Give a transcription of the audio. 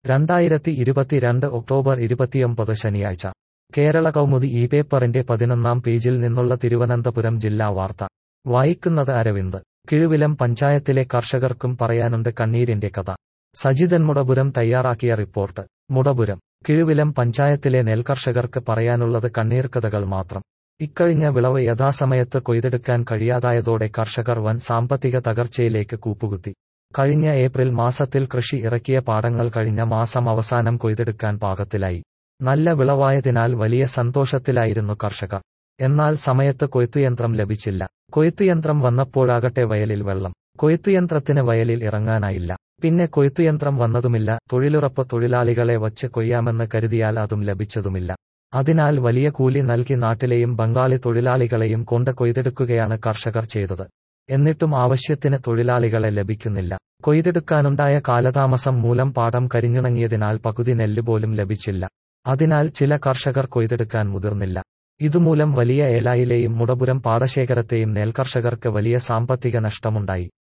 രണ്ടായിരത്തി ഇരുപത്തിരണ്ട് ഒക്ടോബർ ഇരുപത്തിയൊമ്പത് ശനിയാഴ്ച കേരള കൗമുദി ഈ പേപ്പറിന്റെ പതിനൊന്നാം പേജിൽ നിന്നുള്ള തിരുവനന്തപുരം ജില്ലാ വാർത്ത വായിക്കുന്നത് അരവിന്ദ് കിഴുവിലം പഞ്ചായത്തിലെ കർഷകർക്കും പറയാനുണ്ട് കണ്ണീരിന്റെ കഥ സജിതൻ മുടപുരം തയ്യാറാക്കിയ റിപ്പോർട്ട് മുടപുരം കിഴുവിലം പഞ്ചായത്തിലെ നെൽകർഷകർക്ക് പറയാനുള്ളത് കണ്ണീർക്കഥകൾ മാത്രം ഇക്കഴിഞ്ഞ വിളവ് യഥാസമയത്ത് കൊയ്തെടുക്കാൻ കഴിയാതായതോടെ കർഷകർ വൻ സാമ്പത്തിക തകർച്ചയിലേക്ക് കൂപ്പുകുത്തി കഴിഞ്ഞ ഏപ്രിൽ മാസത്തിൽ കൃഷി ഇറക്കിയ പാടങ്ങൾ കഴിഞ്ഞ മാസം അവസാനം കൊയ്തെടുക്കാൻ പാകത്തിലായി നല്ല വിളവായതിനാൽ വലിയ സന്തോഷത്തിലായിരുന്നു കർഷകർ എന്നാൽ സമയത്ത് കൊയ്ത്തുയന്ത്രം ലഭിച്ചില്ല കൊയ്ത്തുയന്ത്രം വന്നപ്പോഴാകട്ടെ വയലിൽ വെള്ളം കൊയ്ത്തുയന്ത്രത്തിന് വയലിൽ ഇറങ്ങാനായില്ല പിന്നെ കൊയ്ത്തുയന്ത്രം വന്നതുമില്ല തൊഴിലുറപ്പ് തൊഴിലാളികളെ വച്ച് കൊയ്യാമെന്ന് കരുതിയാൽ അതും ലഭിച്ചതുമില്ല അതിനാൽ വലിയ കൂലി നൽകി നാട്ടിലെയും ബംഗാളി തൊഴിലാളികളെയും കൊണ്ട് കൊയ്തെടുക്കുകയാണ് കർഷകർ ചെയ്തത് എന്നിട്ടും ആവശ്യത്തിന് തൊഴിലാളികളെ ലഭിക്കുന്നില്ല കൊയ്തെടുക്കാനുണ്ടായ കാലതാമസം മൂലം പാടം കരിഞ്ഞുണങ്ങിയതിനാൽ പകുതി നെല്ല് പോലും ലഭിച്ചില്ല അതിനാൽ ചില കർഷകർ കൊയ്തെടുക്കാൻ മുതിർന്നില്ല ഇതുമൂലം വലിയ ഏലായിലെയും മുടപുരം പാടശേഖരത്തെയും നെൽകർഷകർക്ക് വലിയ സാമ്പത്തിക നഷ്ടമുണ്ടായി